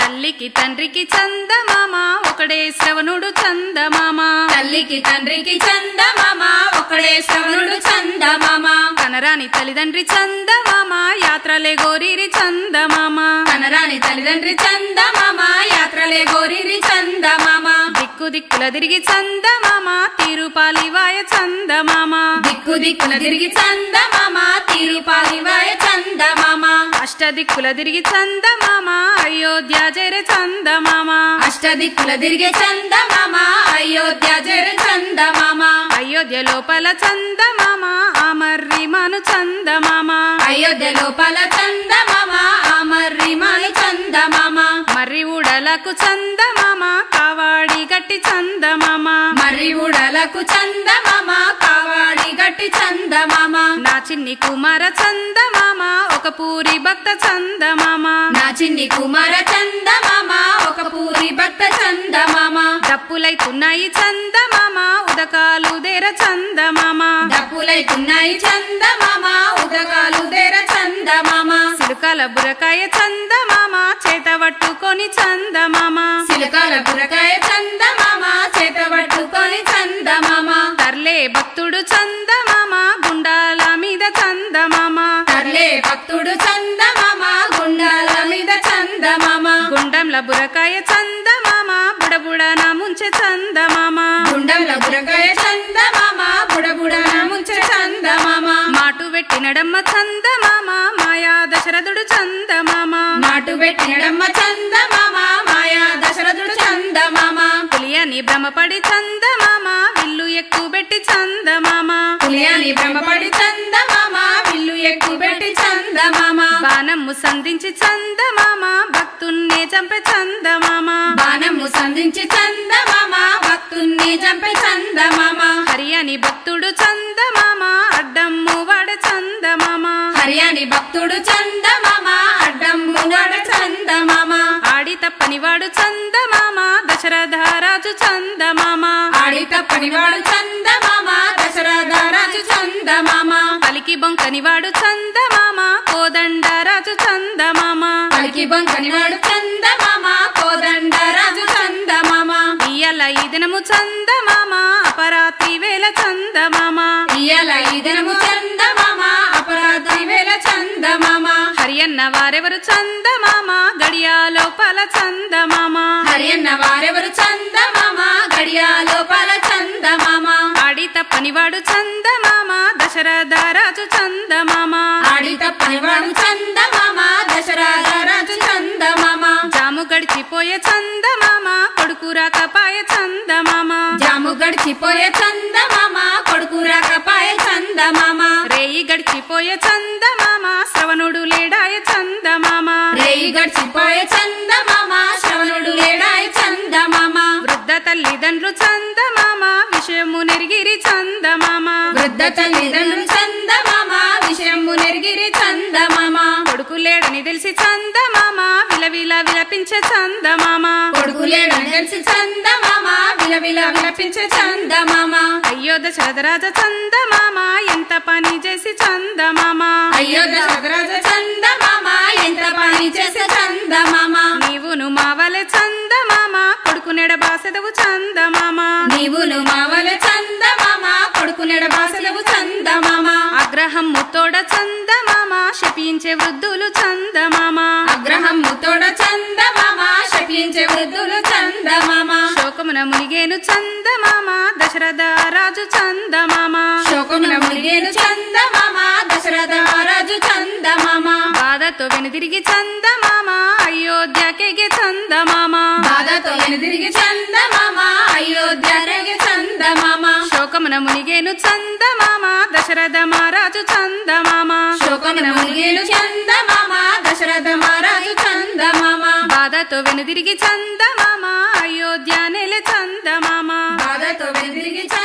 తల్లికి తండ్రికి చందమామ ఒకడే శ్రవణుడు చందమామ తల్లికి తండ్రికి చందమామ ఒకడే శ్రవణుడు చందమామ కనరాని తల్లిదండ్రి చందమామ యాత్రలే గోరీరి చందమామ కనరాని తల్లిదండ్రి చందమామ యాత్రలే గోరిరి చందమామ దిక్కు దిక్కుల తిరిగి చందమామ తిరుపాలివాయ చందమామ దిక్కు దిక్కుల తిరిగి చందమామ తిరుపాలివాయ చందమామ అష్ట దిక్కుల తిరిగి చందమామ అయోధ్య జరే చందమామ అష్టదిక్కుల తిరిగే చందమామ అయోధ్య జర చందమామ అయోధ్య లోపల చందమామ అమర్రి మను చందమామ అయోధ్య లోపల చందమామ అమర్రిమాని చందమామ మర్రి ఉడలకు చందమామ కావాడి గట్టి చందమామ మర్రి ఉడలకు చందమామ కావాడి గట్టి చందమామ నా చిన్ని కుమార చందమామ ఒక పూరి భక్త చందమామ నా చిన్ని కుమార చందమామ ఒక పూరి భక్త చందమామ డప్పులైతున్నాయి చందమామ ఉదకాలు దేర చందమామ డప్పులైతున్నాయి చందమామ ఉదకాలు దేర చందమామ సిలుకల బురకాయ చందమామ చేత పట్టుకొని చందమామ సిలకాల బురకాయ చందమామ చేత పట్టుకొని చందమామ తర్లే భక్తుడు చందమామ గుండాల మీద చందమామ తర్లే భక్తుడు చందమామ గుండాల మీద చందమామ గుండంల బురకాయ చందమామ బుడబుడ నా ముంచె చందమామ గుండంల బురకాయ చందమామ బుడబుడ ముంచె చందమామ మాటు పెట్టినడమ్మ చందమామ మాయా దశరథుడు చందమామ మాటు పెట్టినడమ్మ చందమామ మాయా దశరథుడు చందమామ పులియని భ్రమపడి చందమామ విల్లు ఎక్కువ పెట్టి చందమామ పులియాని భ్రమపడి చందమామ విల్లు ఎక్కువ పెట్టి చందమామ బాణమ్ము సంధించి చందమామ భక్తున్నే చంపే చందమామ బాణము సంధించి చందమామ భక్తుణ్ణి చంపే చందమామ హరియని భక్తుడు చందమామ అడ్డమ్ము వాడ చందమామ హర్యాని భక్తుడు చందమామ అడ్డమ్ము నడ చందమామ ఆడి తప్పని వాడు చందమామ దశరథరాజు చందమామ ఆడి తప్పని వాడు చందమామ దశరథ రాజు చందమామ పలికి బొంకని వాడు చందమామ కోదండరాజు చందమామ పలికి బంకని వాడు చందమామ కోదండ రాజు చందమామ ఇయ్యల ఈ దినము చందమామ అపరాత్రి వేళ చందమామ ఇయ్యాల ఈ దినము చందమామ అపరాధి వేల చందమామ హరియన్న వారెవరు చందమామ గడియా లోపల చందమామ హరియన్న వారెవరు చందమామ గడియా లోపల చందమామ ఆడి తప్పని వాడు చందమామ దశరథరాజు చందమామ ఆడి తప్పని వాడు చందమామ దశరథ రాజు చందమామ జాము గడిచిపోయే చందమామ కొడుకు రాకపాయ చందమామ జాము గడిచిపోయే చందమామ కొడుకు రాకపాయ చందమామ రేయి గడిచిపోయే చందమామ శ్రవణుడు లేడాయ చందమామ రేయి గడిచిపోయే చందమామ శ్రవణుడు లేడాయ చందమామ వృద్ధ తల్లిదండ్రులు చందమామ విషయము నెరిగిరి చందమామ వృద్ధ తల్లిదండ్రులు చందమామ విషయము నెరిగిరి చందమామ కొడుకు లేడని తెలిసి చందమామ విలవిల విలపించే చందమామ కొడుకు లేడని తెలిసి చందమామ విలవిల విలపించే చందమామ అయ్యో దశరథరాజ చందమామ ఎంత పని చేసి చందమామ అయ్యో దశరథ చందమామ ఎంత పని చేసే చందమామ నీవును మావలె చందమామ కొడుకు నెడబాసెదవు చందమామ నీవును మావల చందమామ కొడుకు నెడబాసలవు చందమామ అగ్రహం ముత్తోడ చందమామ శపించే వృద్ధులు చందమామ అగ్రహం ముతోడ చందమామ శపించే వృద్ధులు చందమామ శోకమున మునిగేను చందమామ దశరథ రాజు చందమామ శోకమున మునిగేను చందమామ దశరథ రాజు చందమామ బాధతో వెనుదిరిగి చందమామ అయోధ్యకెగే చందమామ బాధతో వెనుదిరిగి చందమామ అయోధ్య రేగే చందమామ శోకమున మునిగేను చందమామ దశరథ మహారాజు చందమామ శోకమున మునిగేను చందమామ దశరథ మహారాజు చందమామ బాధతో వెనుదిరిగి చందమామ అయోధ్య నెల చందమామ బాధతో వెనుదిరిగి చందమామ